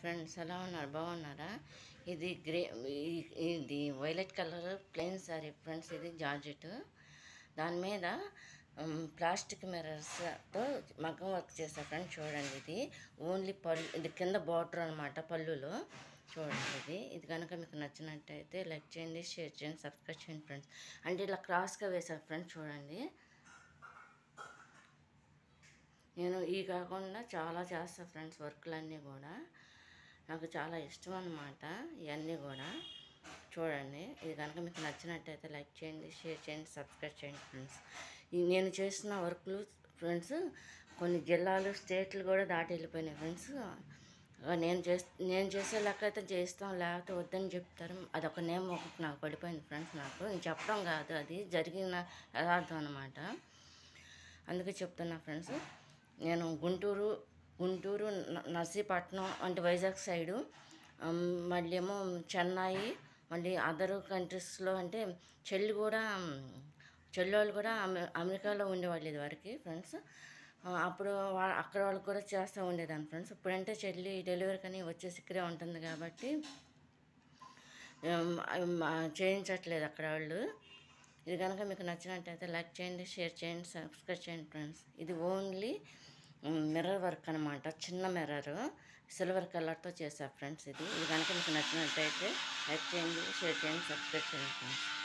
friends ఎలా ఉన్నారు బాగున్నారా ఇది గ్రే ఈ- ఇది violet colour plain sari friends ఇది జార్జెట్ దాని మీద ఉమ్, ప్లాస్టిక్ మిర్రర్స్తో మగ్గం వర్క్ చేసా ఫ్రెండ్స్ చూడండి ఇది ఓన్లీ పళ్ళు ఇది కింద బార్డర్ అనమాట పళ్ళులో చూడండి ఇది ఇది కనుక మీకు నచ్చినట్టయితే లైక్ చేయండి షేర్ చేయండి సబ్స్క్రైబ్ చేయండి ఫ్రెండ్స్ అంటే ఇలా క్రాస్గా వేసాను ఫ్రెండ్స్ చూడండి నేను ఈ కాకుండా చాలా చేస్తా ఫ్రెండ్స్ వర్క్లన్నీ కూడా నాకు చాలా ఇష్టం అన్నమాట ఇవన్నీ కూడా చూడండి ఇది కనుక మీకు నచ్చినట్టయితే లైక్ చేయండి షేర్ చేయండి సబ్స్క్రైబ్ చేయండి ఫ్రెండ్స్ ఈ నేను చేసిన వర్క్లు ఫ్రెండ్స్ కొన్ని జిల్లాలు స్టేట్లు కూడా దాటి వెళ్ళిపోయినాయి ఫ్రెండ్స్ నేను చేస్ నేను చేసే లెక్క అయితే చేస్తాం లేకపోతే వద్దని చెప్తారు అదొక నేమ్ ఒకటి నాకు పడిపోయింది ఫ్రెండ్స్ నాకు నేను చెప్పడం కాదు అది జరిగిన యథార్థం అనమాట అందుకే చెప్తున్నా ఫ్రెండ్స్ నేను గుంటూరు గుంటూరు న- నర్సీపట్నం అంటే వైజాగ్ సైడు అమ్, మళ్ళీ ఏమో చెన్నై మళ్ళీ అదర్ కంట్రీస్లో అంటే చెల్లి కూడా అమ్, చెల్లోళ్ళు కూడా అమె అమెరికాలో ఉండేవాళ్ళు ఇది వరకు ఫ్రెండ్స్ ఆ, అప్పుడు వా- అక్కడ వాళ్ళకి కూడా చేస్తూ ఉండేదాన్ని ఫ్రెండ్స్ ఇప్పుడంటే చెల్లి డెలివరీ కానీ వచ్చేసి ఇక్కడే ఉంటుంది కాబట్టి ఉమ్, ఉమ్, చేయించట్లేదు అక్కడ వాళ్ళు ఇది కనుక మీకు నచ్చినట్టయితే లైక్ చేయండి షేర్ చేయండి సబ్స్క్రైబ్ చేయండి ఫ్రెండ్స్ ఇది ఓన్లీ మిర్రర్ వర్క్ అనమాట చిన్న మిర్రర్ సిల్వర్ కలర్తో చేసా ఫ్రెండ్స్ ఇది ఇది కనుక మీకు నచ్చినట్టయితే లైక్ చేయండి షేర్ చేయండి సబ్స్క్రైబ్ చేయండి ఫ్రెండ్స్